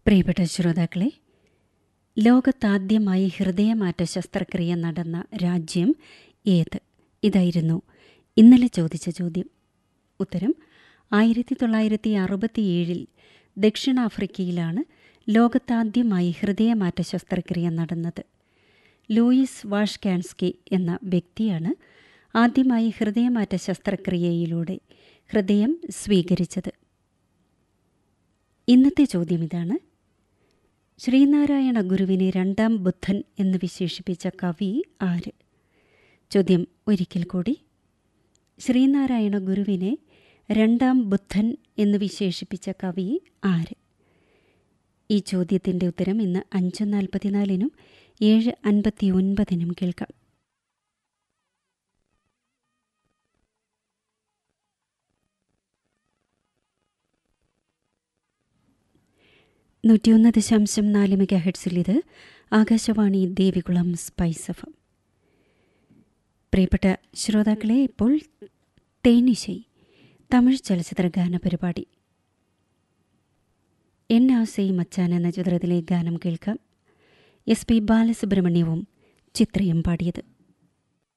പ്രിയപ്പെട്ട ശ്രോതാക്കളെ ലോകത്താദ്യമായി ഹൃദയമാറ്റ ശസ്ത്രക്രിയ നടന്ന രാജ്യം ഏത് ഇതായിരുന്നു ഇന്നലെ ചോദിച്ച ചോദ്യം ഉത്തരം ആയിരത്തി തൊള്ളായിരത്തി അറുപത്തിയേഴിൽ ദക്ഷിണാഫ്രിക്കയിലാണ് ലോകത്താദ്യമായി ഹൃദയമാറ്റ ശസ്ത്രക്രിയ നടന്നത് ലൂയിസ് വാഷ്കാൻസ്കി എന്ന വ്യക്തിയാണ് ആദ്യമായി ഹൃദയമാറ്റ ശസ്ത്രക്രിയയിലൂടെ ഹൃദയം സ്വീകരിച്ചത് ഇന്നത്തെ ചോദ്യം ഇതാണ് ശ്രീനാരായണ ഗുരുവിനെ രണ്ടാം ബുദ്ധൻ എന്ന് വിശേഷിപ്പിച്ച കവി ആര് ചോദ്യം ഒരിക്കൽ കൂടി ശ്രീനാരായണ ഗുരുവിനെ രണ്ടാം ബുദ്ധൻ എന്ന് വിശേഷിപ്പിച്ച കവി ആര് ഈ ചോദ്യത്തിൻ്റെ ഉത്തരം ഇന്ന് അഞ്ച് നാൽപ്പത്തിനാലിനും ഏഴ് അൻപത്തി ഒൻപതിനും കേൾക്കാം നൂറ്റിയൊന്ന് ദശാംശം നാല് മെഗാ ഹെഡ്സിൽ ഇത് ആകാശവാണി ദേവികുളം സ്പൈസ് എഫ് എം. പ്രിയപ്പെട്ട ശ്രോതാക്കളെ ഇപ്പോൾ തേനിശൈ തമിഴ് ചലച്ചിത്ര ഗാന പരിപാടി എൻ ആസൈ മച്ചാൻ എന്ന ചിത്രത്തിലെ ഗാനം കേൾക്കാം എസ് പി ബാലസുബ്രഹ്മണ്യവും ചിത്രയും പാടിയത്